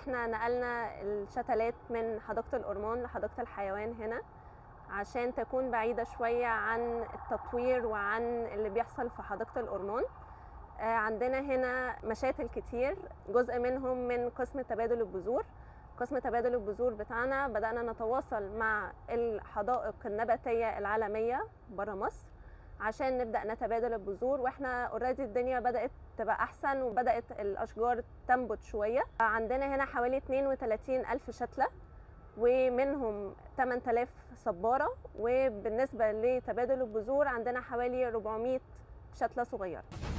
احنا نقلنا الشتلات من حديقة الأورمان لحديقة الحيوان هنا عشان تكون بعيدة شوية عن التطوير وعن اللي بيحصل في حديقة الأورمان آه، عندنا هنا مشاتل كتير جزء منهم من قسم تبادل البذور قسم تبادل البذور بتاعنا بدأنا نتواصل مع الحدائق النباتية العالمية برا مصر عشان نبدأ نتبادل البذور واحنا اوريدي الدنيا بدأت تبقى أحسن وبدأت الأشجار تنبت شوية عندنا هنا حوالي 32 ألف شتلة ومنهم 8000 صبارة وبالنسبة لتبادل البذور عندنا حوالي 400 شتلة صغيرة